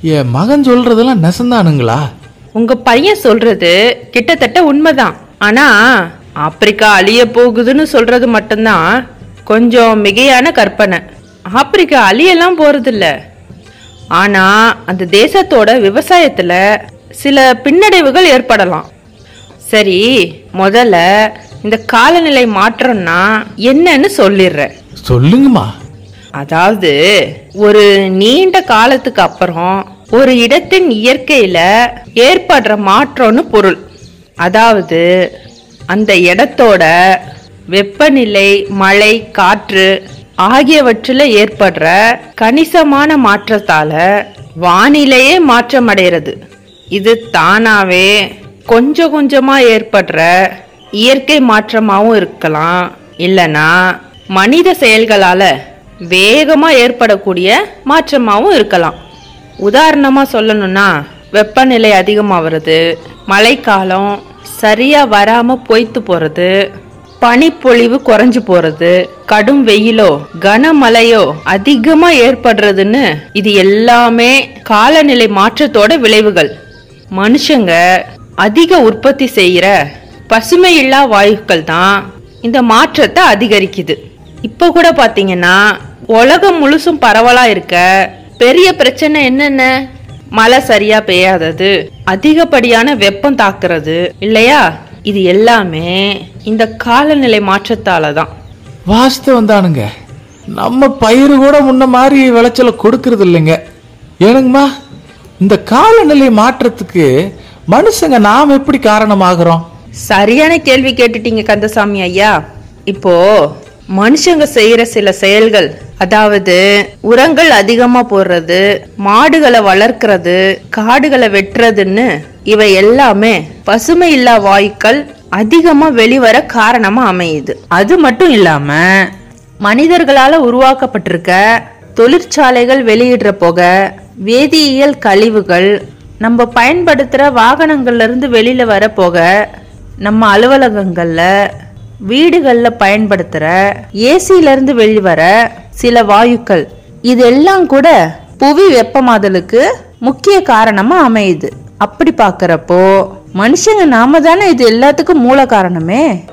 என் மகன் சொல்றதெல்லாம் நெசந்தானுங்களா உங்க பையன் சொல்றது கிட்டத்தட்ட உண்மைதான் ஆனா ஆப்பிரிக்கா அழிய போகுதுன்னு சொல்றது மட்டும்தான் கொஞ்சம் மிகையான கற்பனை ஆப்பிரிக்கா அழியெல்லாம் போறதில்ல ஆனா அந்த தேசத்தோட விவசாயத்துல சில பின்னடைவுகள் ஏற்படலாம் சரி முதல்ல இந்த காலநிலை மாற்றம்னா என்னன்னு சொல்லிடுறேன் சொல்லுங்கம்மா அதாவது ஒரு நீண்ட காலத்துக்கு அப்புறம் ஒரு இடத்தின் இயற்கையில ஏற்படுற மாற்றம்னு பொருள் அதாவது அந்த இடத்தோட வெப்பநிலை மழை காற்று ஆகியவற்றில் ஏற்படுற கணிசமான மாற்றத்தால வானிலையே மாற்றமடைகிறது இது தானாவே கொஞ்சம் கொஞ்சமா ஏற்படுற இயற்கை மாற்றமாவும் இருக்கலாம் இல்லனா மனித செயல்களால வேகமா ஏற்படக்கூடிய மாற்றமாவும் இருக்கலாம் உதாரணமா சொல்லணும்னா வெப்பநிலை அதிகமாகிறது மழைக்காலம் சரியா வராம பொய்த்து போறது பனிப்பொழிவு குறைஞ்சு போறது கடும் வெயிலோ கனமழையோ அதிகமா ஏற்படுறதுன்னு இது எல்லாமே காலநிலை மாற்றத்தோட விளைவுகள் மனுஷங்க அதிக உற்பத்தி செய்யற பசுமையில்லா வாயுக்கள் தான் இந்த மாற்றத்தை அதிகரிக்குது இப்போ கூட பாத்தீங்கன்னா உலகம் முழுசும் பரவலா இருக்க பெரிய பிரச்சனை என்னென்ன மழை சரியா பெய்யாதது அதிகப்படியான வெப்பம் தாக்குறது இல்லையா இது எல்லாமே இந்த காலநிலை மாற்றத்தால தான் வாஸ்தவம் தானுங்க நம்ம பயிர் கூட முன்ன மாதிரி விளைச்சலை கொடுக்கறது இல்லைங்க ஏனுங்கம்மா இந்த காலநிலை மாற்றத்துக்கு மனுஷங்க நாம் எப்படி காரணமாகிறோம் சரியான கேள்வி கேட்டுட்டீங்க கந்தசாமி ஐயா இப்போ மனுஷங்க செய்யற சில செயல்கள் அதாவது உரங்கள் அதிகமா போடுறது மாடுகளை வளர்க்கறது காடுகளை வெட்டுறதுன்னு இவை எல்லாமே பசுமை இல்லா வாயுக்கள் அதிகமா வெளிவர காரணமா அமையுது அது மட்டும் இல்லாம மனிதர்களால உருவாக்கப்பட்டிருக்க தொழிற்சாலைகள் வெளியிடுற புகை வேதியியல் கழிவுகள் நம்ம பயன்படுத்துற வாகனங்கள்ல இருந்து வெளியில வர புகை நம்ம அலுவலகங்கள்ல வீடுகள்ல பயன்படுத்துற ஏசில இருந்து வெளிவர சில வாயுக்கள் இதெல்லாம் கூட புவி வெப்பமாதலுக்கு முக்கிய காரணமா அமையுது அப்படி பார்க்கறப்போ மனுஷங்க நாம தானே இது எல்லாத்துக்கும் மூல காரணமே